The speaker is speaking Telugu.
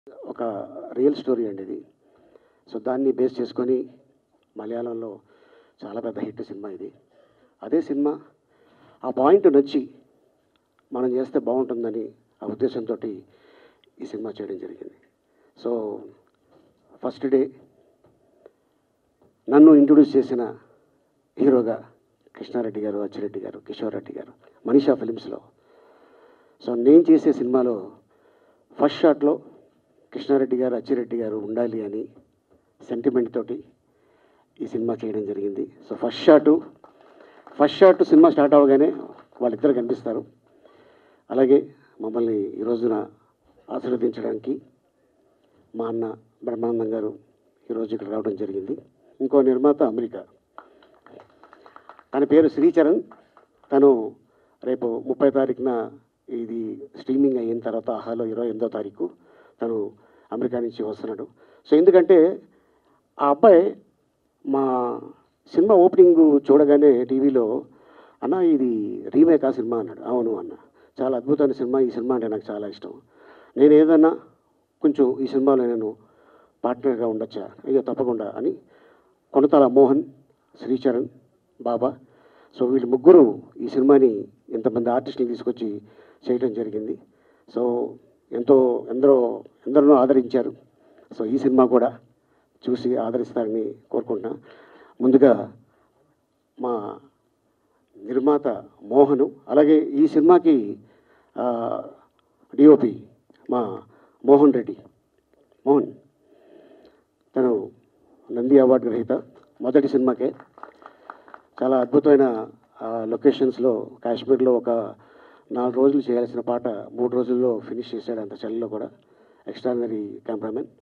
ఒక రియల్ స్టోరీ అండి ఇది సో దాన్ని బేస్ చేసుకొని మలయాళంలో చాలా పెద్ద హిట్ సినిమా ఇది అదే సినిమా ఆ పాయింట్ నచ్చి మనం చేస్తే బాగుంటుందని ఆ ఉద్దేశంతో ఈ సినిమా చేయడం జరిగింది సో ఫస్ట్ డే నన్ను ఇంట్రొడ్యూస్ చేసిన హీరోగా కృష్ణారెడ్డి గారు అచ్చిరెడ్డి గారు కిషోర్ రెడ్డి గారు మనీషా ఫిలిమ్స్లో సో నేను చేసే సినిమాలో ఫస్ట్ షాట్లో కృష్ణారెడ్డి గారు అచ్చిరెడ్డి గారు ఉండాలి అని సెంటిమెంట్ తోటి ఈ సినిమా చేయడం జరిగింది so first shot first shot cinema start అవ్వగానే వాళ్ళిద్దరు కనిపిస్తారు అలాగే మమ్మల్ని ఈ రోజున ఆశీర్వదించడానికి మా అన్న బ్రహ్మానందం గారు ఈరోజు ఇక్కడ రావడం జరిగింది ఇంకో నిర్మాత అమెరికా తన పేరు శ్రీచరణ్ తను రేపు ముప్పై తారీఖున ఇది స్ట్రీమింగ్ అయిన తర్వాత ఆహాలో ఇరవై ఎనిమిదో తారీఖు తను అమెరికా నుంచి వస్తున్నాడు సో ఎందుకంటే ఆ అబ్బాయి మా సినిమా ఓపెనింగ్ చూడగానే టీవీలో అన్న ఇది రీమేక్ ఆ సినిమా అన్నాడు అవును అన్న చాలా అద్భుతమైన సినిమా ఈ సినిమా అంటే నాకు చాలా ఇష్టం నేను ఏదన్నా కొంచెం ఈ సినిమాలో నేను పార్ట్నర్గా ఉండొచ్చా అయ్యో తప్పకుండా అని కొనతాల మోహన్ శ్రీచరణ్ బాబా సో వీళ్ళు ముగ్గురు ఈ సినిమాని ఇంతమంది ఆర్టిస్ట్ని తీసుకొచ్చి చేయడం జరిగింది సో ఎంతో ఎందరో ఎందరినో ఆదరించారు సో ఈ సినిమా కూడా చూసి ఆదరిస్తారని కోరుకుంటున్నా ముందుగా మా నిర్మాత మోహను అలాగే ఈ సినిమాకి డిఓపి మా మోహన్ రెడ్డి మోహన్ తను నంది అవార్డు గ్రహీత మొదటి సినిమాకే చాలా అద్భుతమైన లొకేషన్స్లో కాశ్మీర్లో ఒక నాలుగు రోజులు చేయాల్సిన పాట మూడు రోజుల్లో ఫినిష్ చేశాడు అంత చలిలో కూడా ఎక్స్ట్రాడినరీ కెమెరామెన్